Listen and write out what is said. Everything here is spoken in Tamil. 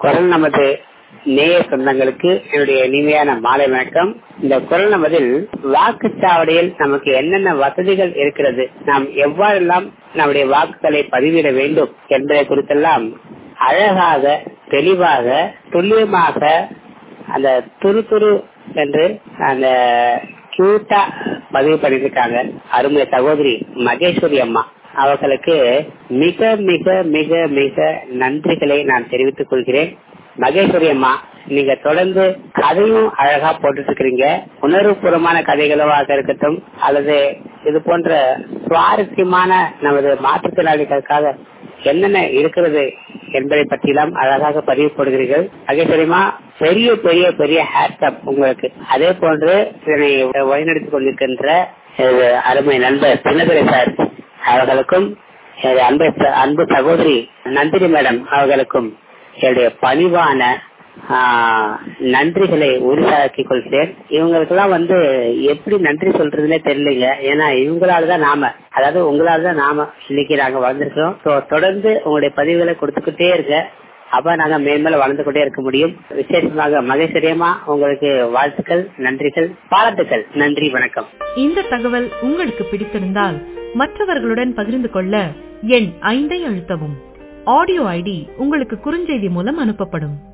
குரல் நமது நேய சொந்தங்களுக்கு என்னுடைய இனிமையான மாலை வணக்கம் இந்த குரல் நமதில் வாக்குச்சாவடியில் நமக்கு என்னென்ன வசதிகள் இருக்கிறது நாம் எவ்வாறெல்லாம் நம்முடைய வாக்குகளை பதிவிட வேண்டும் என்பதை குறித்தெல்லாம் அழகாக தெளிவாக துல்லியமாக அந்த துரு துரு என்று அந்த கியூட்டா பதிவு பண்ணிருக்காங்க அருமை சகோதரி மகேஸ்வரி அம்மா அவர்களுக்கு மிக மிக மிக மிக நன்றிகளை நான் தெரிவித்துக் கொள்கிறேன் மகேஸ்வரி அம்மா நீங்க தொடர்ந்து கதையும் அழகா போட்டுட்டு இருக்கிறீங்க உணர்வுபூர்வமான கதைகளாக இருக்கட்டும் அல்லது இது போன்ற சுவாரஸ்யமான நமது மாற்றுத்திறனாளிகளுக்காக என்னென்ன இருக்கிறது என்பதை பற்றியெல்லாம் அழகாக பதிவு போடுகிறீர்கள் மகேஸ்வரிமா பெரிய பெரிய பெரிய ஹேட்ஸ்அப் உங்களுக்கு அதே போன்று இதனை வழிநடத்திக் கொண்டிருக்கின்ற அருமை நண்பர் சின்னதுரை சார் அவர்களுக்கும் அன்பு அன்பு சகோதரி நந்தினி மேடம் அவர்களுக்கும் என்னுடைய பணிவான நன்றிகளை உறுதியாக்கிக் கொள்கிறேன் இவங்களுக்கெல்லாம் வந்து எப்படி நன்றி சொல்றதுன்னே தெரியலங்க ஏன்னா இவங்களாலதான் நாம அதாவது உங்களாலதான் நாம இன்னைக்கு நாங்க வளர்ந்துருக்கோம் ஸோ தொடர்ந்து உங்களுடைய பதிவுகளை கொடுத்துக்கிட்டே இருக்க அப்ப நாங்க மேன்மேல வளர்ந்து கொண்டே இருக்க முடியும் விசேஷமாக மகேஸ்வரியமா உங்களுக்கு வாழ்த்துக்கள் நன்றிகள் பாராட்டுக்கள் நன்றி வணக்கம் இந்த தகவல் உங்களுக்கு பிடித்திருந்தால் மற்றவர்களுடன் பகிர்ந்து கொள்ள எண் ஐந்தை அழுத்தவும் ஆடியோ ஐடி உங்களுக்கு குறுஞ்செய்தி மூலம் அனுப்பப்படும்